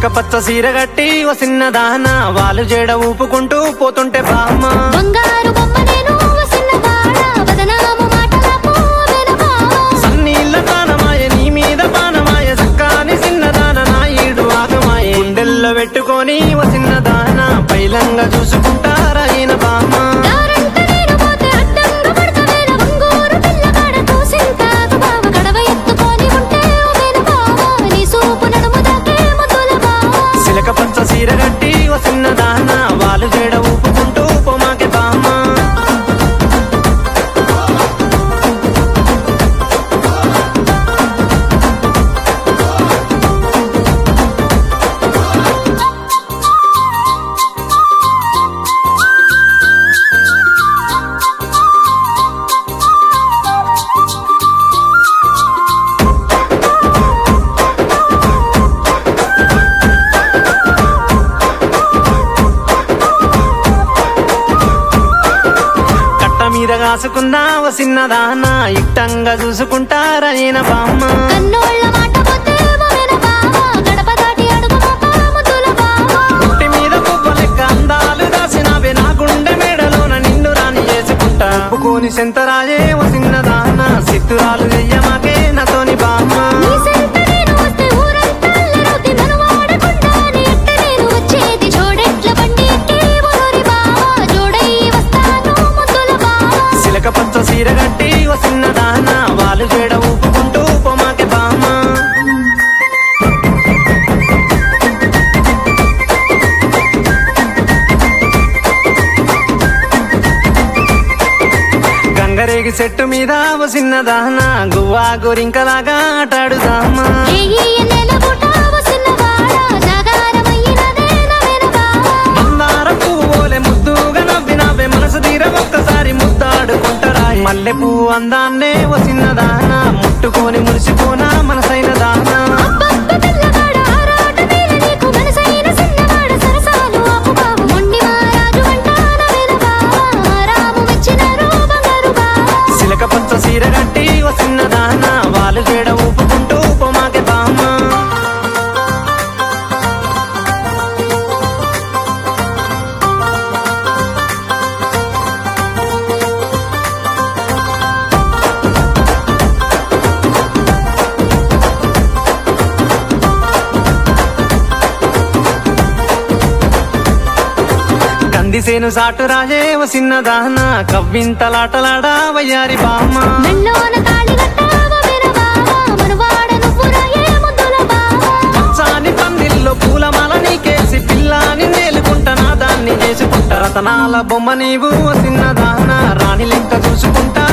చిలక పచ్చ సీర గట్టి ఓ చిన్నదాన వాళ్ళు జేడ ఊపుకుంటూ పోతుంటే బామ్మ బంగారు బొమ్మ నేను చిన్నవాడ బదనాము మాటలకు వినబావ సన్నీళ్ళ తానమాయ నీ మీద పానమాయ సక్కాని చిన్నదాన నా ఈడు ఆగమాయ గుండెల్లో పెట్టుకొని ఓ చిన్నదాన పైలంగా చూసుకుంటారా ఈయన బామ్మ దారంట నేను పోతే అడ్డంగా పడతవేల బంగూరు పిల్లగాడ తోసింతాకు బావ గడవ ఎత్తుకొని ఉంటే ఓ వినబావ నీ సూపు నడుము దాకే ముద్దుల బావ చిలక పచ్చ సీర గట్టి ఓ చిన్నదాన వాళ్ళు జేడ ఊపుకుంటూ పోమాకే బామ్మ కట్ట మీద కాసుకున్నా ఓ చిన్నదాన ఇట్టంగా చూసుకుంటారా ఈయన బామ్మ కన్నోళ్ళ మాట పోతే ఓ వినబావ గడప దాటి అడుగు మోప ముద్దుల బావ పుట్టి మీద పువ్వ లెక్క అందాలు దాసినవే నా గుండె మేడలోన నిన్ను రాని చేసుకుంటా ఒప్పుకోని సెంతరాజే ఓ చిన్నదాన సిత్తురాలు చెయ్యమాకే నాతోని బామ్మ నీ సెంట నేను వస్తే ఊరంతా అల్లరవుతే నన్ను వాడకుండా నీ ఎట్ట నేను వచ్చేది జోడెట్ల బండి ఎక్కి ఊరూరి బావ జోడయ్యి వస్తాను ముద్దుల బావ సిలక పచ్చ సీర గట్టి ఓ చిన్నదాన వాళ్ళు జేడ ఊపుకుంటూ పోమాకే బామ్మ గంగరేగి చెట్టు మీద ఓ చిన్నదాన గువ్వా గోరింకలాగా ఆటాడుదామా ఏయి ఎన్నెల బుట్ట వసిన్నవాడ జాగారమయ్యినదే నవేన బావ మందార పువ్వులే ముద్దుగా నవ్వినవే మనసు తీర ఒక్కసారి ముద్దాడుకుంటారా మల్లె పువ్వు అందాన్నే ఓ చిన్నదాన ముట్టుకొని మురిసిపోనా మనసైన దానా అబ్బబ్బ పిల్లగాడ ఆరాట తీర నీకు మనసైన సిన్నవాడ సరసాలు ఆపు బావ మొండి మారాజు అంట నవేన బావ రాము మెచ్చినారు బంగారు బావ సిలక పచ్చ సీర గట్టి ఓ చిన్నదాన వాళ్ళు జేడ ఊపుకుంటూ పోమాకే బామ్మ కందిసేను సాటు రాజే ఓ చిన్నదాన కవ్వింతలాటలాడా వయ్యారి బామ్మ మెల్లోన తాళి కట్టావ వినబావ మనువాడ నువ్వు రాయే ముద్దుల బావ పచ్చాని పందిల్లో పూలమాల నీకేసి పిల్లాని నేలుకుంటా నా దాన్ని చేసుకుంటా రతనాల బొమ్మ నీవు ఓ చిన్నదాన రాణి లెక్క చూసుకుంటా